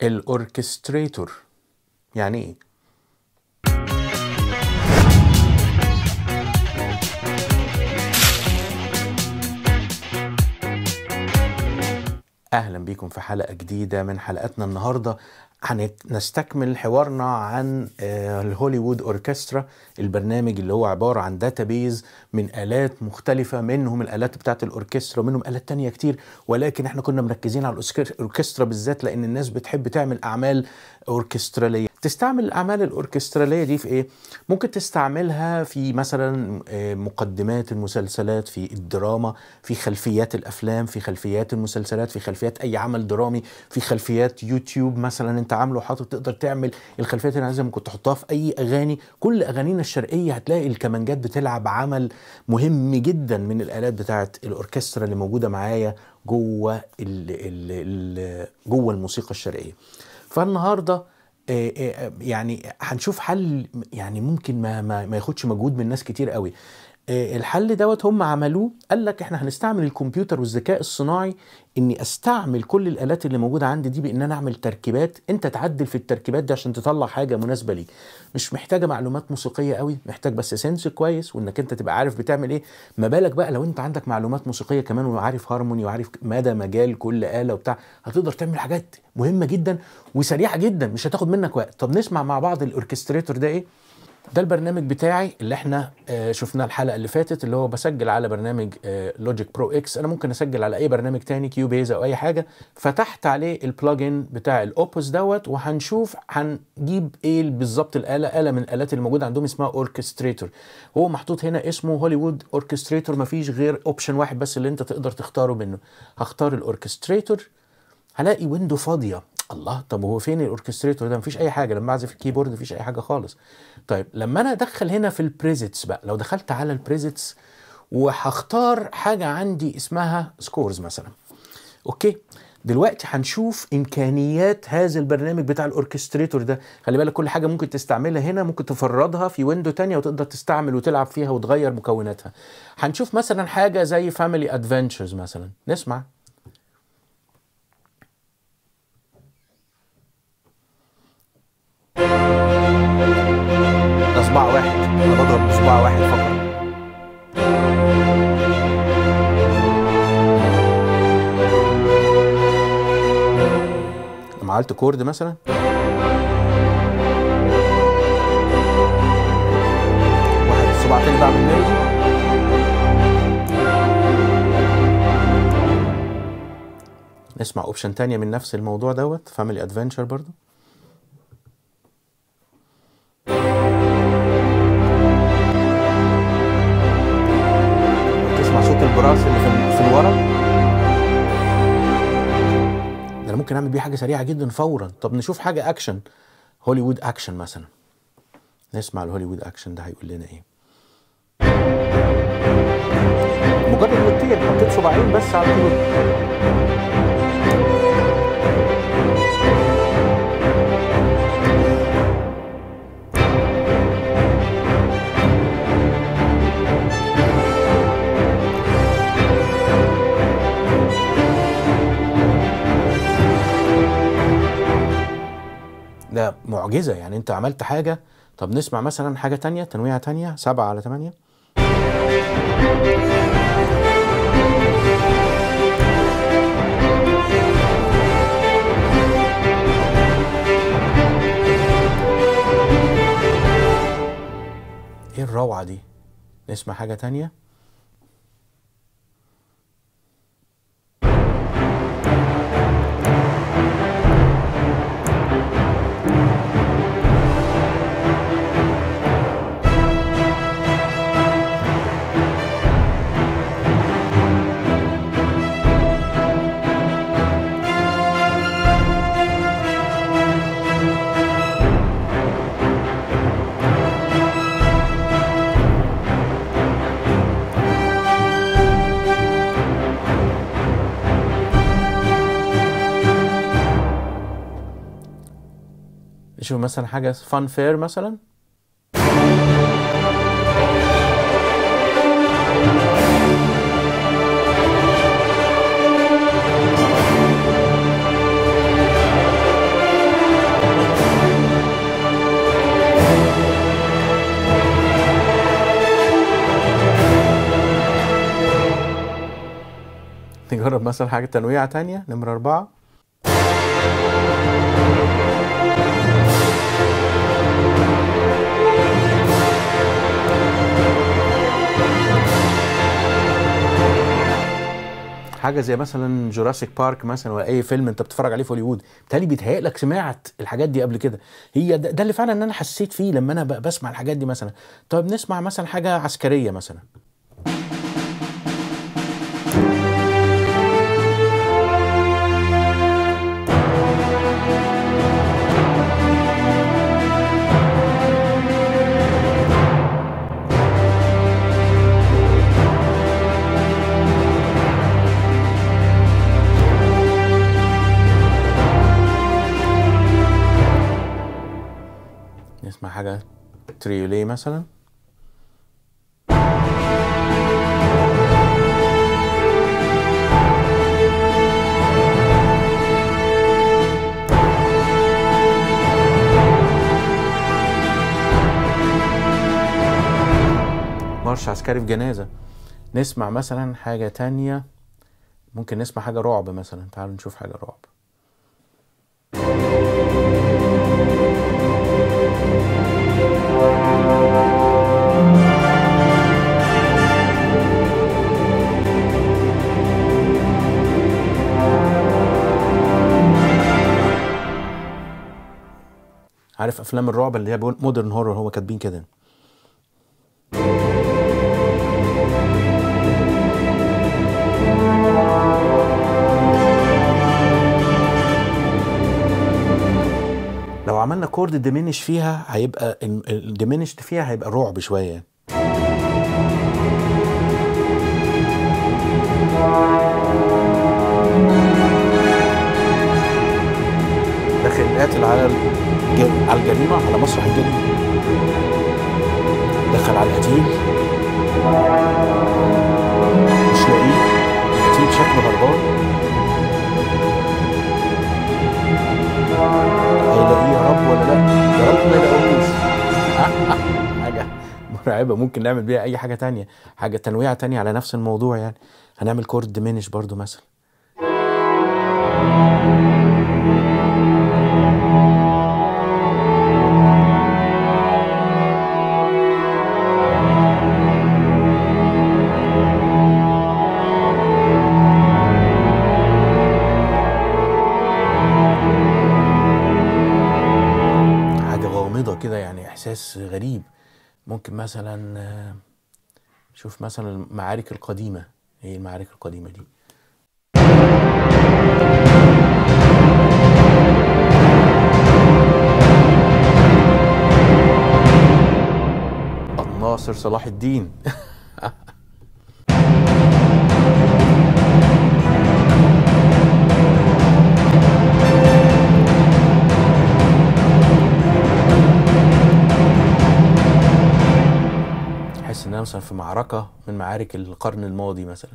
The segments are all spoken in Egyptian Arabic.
الاوركستريتور يعني ايه اهلا بيكم في حلقه جديده من حلقاتنا النهارده هنستكمل حوارنا عن آه، الهوليوود اوركسترا البرنامج اللي هو عباره عن داتابيز من الات مختلفه منهم الالات بتاعت الاوركسترا ومنهم الات تانية كتير ولكن احنا كنا مركزين على الأوسكر- الاوركسترا بالذات لان الناس بتحب تعمل اعمال اوركستراليه تستعمل الاعمال الاوركستراليه دي في ايه ممكن تستعملها في مثلا آه، مقدمات المسلسلات في الدراما في خلفيات الافلام في خلفيات المسلسلات في خلفيات اي عمل درامي في خلفيات يوتيوب مثلا انت عامله وحاطط تقدر تعمل الخلفيات اللي عايزها ممكن تحطها في اي اغاني كل اغانينا الشرقيه هتلاقي الكمانجات بتلعب عمل مهم جدا من الالات بتاعت الاوركسترا اللي موجوده معايا جوه ال ال ال جوه الموسيقى الشرقيه فالنهارده آه، آه، يعني هنشوف حل يعني ممكن ما ما, ما ياخدش مجهود من ناس كتير قوي آه، الحل دوت هم عملوه قال لك احنا هنستعمل الكمبيوتر والذكاء الصناعي اني استعمل كل الالات اللي موجوده عندي دي بان انا اعمل تركيبات انت تعدل في التركيبات دي عشان تطلع حاجه مناسبه ليك مش محتاجه معلومات موسيقيه قوي محتاج بس سنس كويس وانك انت تبقى عارف بتعمل ايه ما بالك بقى لو انت عندك معلومات موسيقيه كمان وعارف هارموني وعارف مدى مجال كل اله وبتاع هتقدر تعمل حاجات مهمه جدا وسريعه جدا مش هتاخد منك وقت طب نسمع مع بعض الاوركستريتور ده ايه ده البرنامج بتاعي اللي احنا آه، شفناه الحلقه اللي فاتت اللي هو بسجل على برنامج لوجيك برو اكس انا ممكن اسجل على اي برنامج تاني كيو بيز او اي حاجه فتحت عليه البلجن بتاع الاوبوس دوت وهنشوف هنجيب ايه بالظبط الاله اله من الالات اللي موجوده عندهم اسمها اوركستريتور هو محطوط هنا اسمه هوليوود اوركستريتور مفيش غير اوبشن واحد بس اللي انت تقدر تختاره منه هختار الاوركستريتور هلاقي ويندو فاضيه الله طب هو فين الاوركستريتور ده مفيش اي حاجه لما اعزف الكيبورد مفيش اي حاجه خالص طيب لما انا ادخل هنا في البريزيتس بقى لو دخلت على البريزيتس وهختار حاجه عندي اسمها سكورز مثلا اوكي دلوقتي هنشوف امكانيات هذا البرنامج بتاع الاوركستريتور ده خلي بالك كل حاجه ممكن تستعملها هنا ممكن تفردها في ويندو تانية وتقدر تستعمل وتلعب فيها وتغير مكوناتها هنشوف مثلا حاجه زي فاميلي ادفنتشرز مثلا نسمع ده صباع واحد انا بضرب بصباع واحد فقط لما عملت كورد مثلا واحد صباع تاني بعمل ميلودي نسمع اوبشن تانية من نفس الموضوع دوت فاميلي ادفنتشر برضو تسمع صوت البراس اللي في, في الورا ده انا ممكن اعمل بيه حاجه سريعه جدا فورا طب نشوف حاجه اكشن هوليوود اكشن مثلا نسمع الهوليوود اكشن ده هيقول لنا ايه مجرد نوتين حطيت صباعين بس على الكيبورد ده معجزة يعني انت عملت حاجة طب نسمع مثلا حاجة تانية تنويعة تانية سبعة على تمانية ايه الروعة دي نسمع حاجة تانية نشوف مثلا حاجة فان فير مثلا نجرب مثلا حاجة تنويعة تانية نمرة أربعة حاجه زي مثلا جوراسيك بارك مثلا ولا اي فيلم انت بتتفرج عليه في هوليوود بالتالي بيتهيأ لك سمعت الحاجات دي قبل كده هي ده, ده اللي فعلا ان انا حسيت فيه لما انا ب- بسمع الحاجات دي مثلا طيب نسمع مثلا حاجه عسكريه مثلا نسمع حاجه تريوليه مثلا مارش عسكري في جنازة نسمع مثلا حاجة تانية ممكن نسمع حاجة رعب مثلا تعالوا نشوف حاجة رعب عارف افلام الرعب اللي هي مودرن هورر هو كاتبين كده لو عملنا كورد ديمينش فيها هيبقى الديمينش فيها هيبقى رعب شويه داخل قاتل على الج- على الجريمه على مسرح الجريمه دخل على القتيل مش لاقيه القتيل شكله هربان هيلاقيه يا رب ولا لا يا رب ما يلاقوش حاجه مرعبه ممكن نعمل بيها اي حاجه تانية حاجه تنويعه تانية على نفس الموضوع يعني هنعمل كورد ديمينش برضو مثلا حاجة غامضة كده يعني إحساس غريب ممكن مثلا آه، شوف مثلا المعارك القديمة إيه المعارك القديمة دي الناصر صلاح الدين احس ان انا مثلا في معركه من معارك القرن الماضي مثلا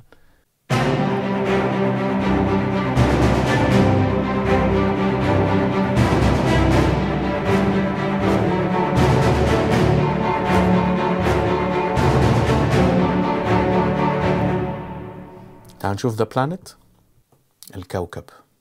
تعال نشوف ذا بلانيت الكوكب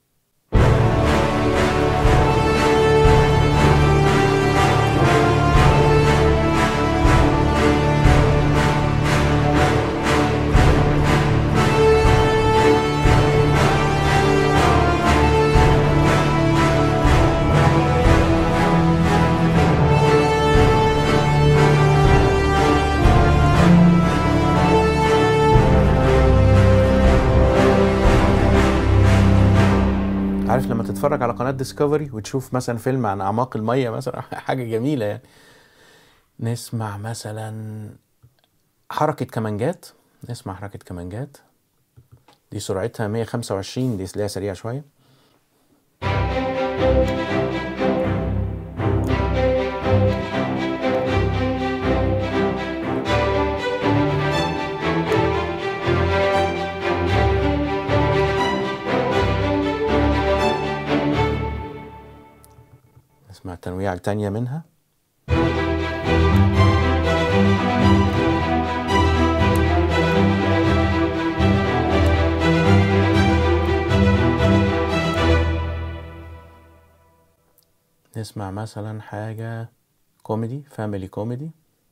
عارف لما تتفرج على قناة ديسكفري وتشوف مثلا فيلم عن أعماق المية مثلا حاجة جميلة يعني نسمع مثلا حركة كمانجات نسمع حركة كمانجات دي سرعتها 125 دي تلاقيها سريعة شوية نسمع تنويع تانية منها نسمع مثلا حاجة كوميدي فاميلي كوميدي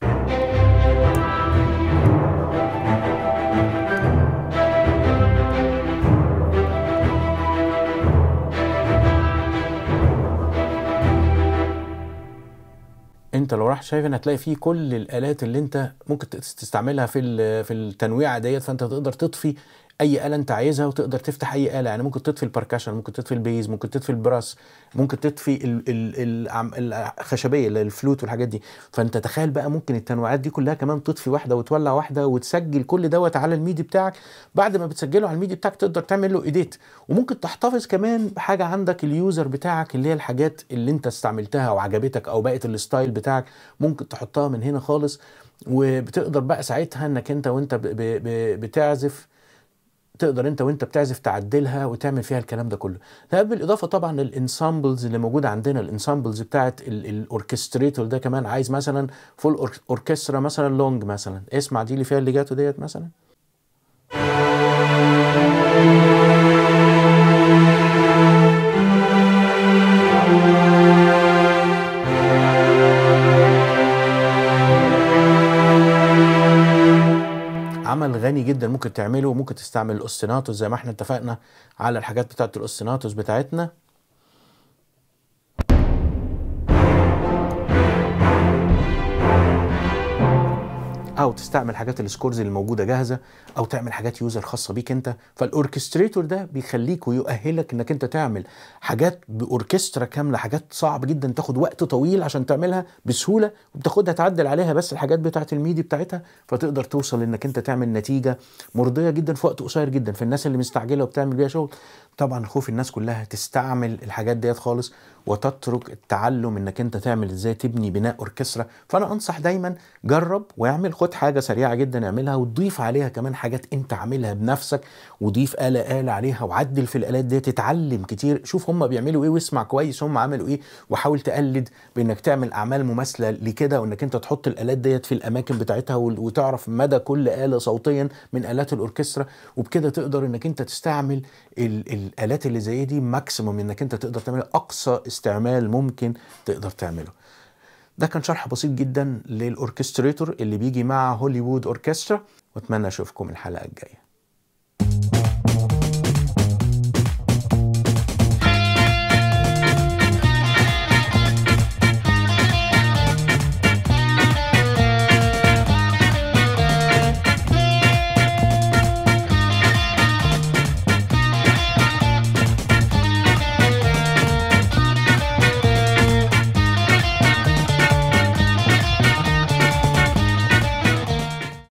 انت لو رحت شايف ان هتلاقي فيه كل الالات اللي انت ممكن تستعملها في في التنويعه ديت فانت تقدر تطفي اي اله انت عايزها وتقدر تفتح اي اله يعني ممكن تطفي البركشن ممكن تطفي البيز ممكن تطفي البراس ممكن تطفي ال ال ال الخشبيه الفلوت والحاجات دي فانت تخيل بقى ممكن التنوعات دي كلها كمان تطفي واحده وتولع واحده وتسجل كل دوت على الميدي بتاعك بعد ما بتسجله على الميدي بتاعك تقدر تعمل له ايديت وممكن تحتفظ كمان بحاجه عندك اليوزر بتاعك اللي هي الحاجات اللي انت استعملتها وعجبتك او بقت الستايل بتاعك ممكن تحطها من هنا خالص وبتقدر بقى ساعتها انك انت وانت بتعزف تقدر انت وانت بتعزف تعدلها وتعمل فيها الكلام ده كله ده بالاضافه طبعا للانسامبلز اللي موجوده عندنا الانسامبلز بتاعت الاوركستريتور ده كمان عايز مثلا فول اوركسترا مثلا لونج مثلا اسمع دي اللي فيها اللي جاتو ديت مثلا عمل غني جدا ممكن تعمله ممكن تستعمل الاوستيناتوس زي ما احنا اتفقنا على الحاجات بتاعت الاوستيناتوس بتاعتنا او تستعمل حاجات السكورز اللي موجوده جاهزه او تعمل حاجات يوزر خاصه بيك انت فالاوركستريتور ده بيخليك ويؤهلك انك انت تعمل حاجات باوركسترا كامله حاجات صعب جدا تاخد وقت طويل عشان تعملها بسهوله وبتاخدها تعدل عليها بس الحاجات بتاعه الميدي بتاعتها فتقدر توصل انك انت تعمل نتيجه مرضيه جدا في وقت قصير جدا في الناس اللي مستعجله وبتعمل بيها شغل طبعا خوف الناس كلها تستعمل الحاجات ديت خالص وتترك التعلم انك انت تعمل ازاي تبني بناء اوركسترا فانا انصح دايما جرب واعمل خد حاجه سريعه جدا اعملها وتضيف عليها كمان حاجات انت عاملها بنفسك وضيف آلة آلة عليها وعدل في الآلات دي تتعلم كتير شوف هم بيعملوا ايه واسمع كويس هم عملوا ايه وحاول تقلد بانك تعمل اعمال مماثله لكده وانك انت تحط الآلات ديت في الاماكن بتاعتها وتعرف مدى كل آلة صوتيا من آلات الاوركسترا وبكده تقدر انك انت تستعمل الآلات اللي زي دي ماكسيموم انك انت تقدر تعمل اقصى استعمال ممكن تقدر تعمله ده كان شرح بسيط جدا للاوركستريتور اللي بيجي مع هوليوود اوركسترا واتمنى اشوفكم الحلقه الجايه